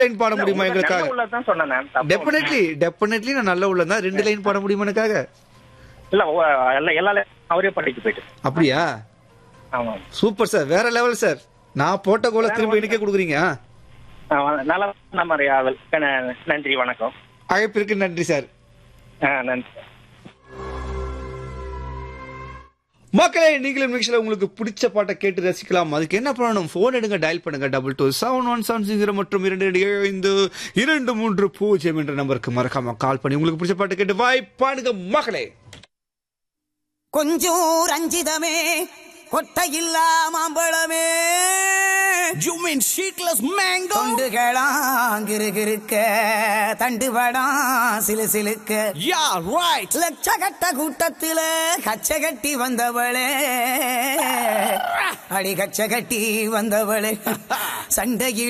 Line பாட முடியுமா எங்களுக்காக உள்ளதான் சொன்னேன் நான். தப்பு டெஃபினெட்லி டெஃபினெட்லி நான் நல்ல உள்ள தான் ரெண்டு லைன் பாட முடியுமா எனக்காக இல்ல ஓ, எல்லா எல்லா லைனும் அவரே படிக்க போயிட்டு அப்படியா ஆமா சூப்பர் சார் வேற லெவல் சார் நான் போட்ட கோல திரும்ப எனக்கே கொடுக்குறீங்க ஆ? ஆமா, நல்ல நம்ம ஆவல் ந- நன்றி வணக்கம் அழைப்பிற்கு நன்றி சார் ஆ, நன்றி மக்களே நீங்களும் நிகழ்ச்சியில் உங்களுக்கு பிடிச்ச பாட்டை கேட்டு ரசிக்கலாம் அதுக்கு என்ன பண்ணணும் ஃபோன் எடுங்க டயல் பண்ணுங்க double two seven one seven zero மற்றும் இரண்டு இரண்டு ஏழு ஐந்து இரண்டு மூன்று பூஜ்ஜியம் என்ற நம்பருக்கு மறக்காம கால் பண்ணி உங்களுக்கு பிடிச்ச பாட்டை கேட்டு வாய்ப்பாடுங்க மக்களே கொஞ்சம் ரஞ்சிதமே கொட்டையில்லா மாம்பழமே You mean sheetless mango? தொண்டுகளாம் கிருகிருக்க தண்டுபடாம் சிலு சிலுக்க Yeah, right. லட்சகட்ட கூட்டத்தில கச்ச கட்டி வந்தவளே அடி கச்ச கட்டி வந்தவளே சண்டையில்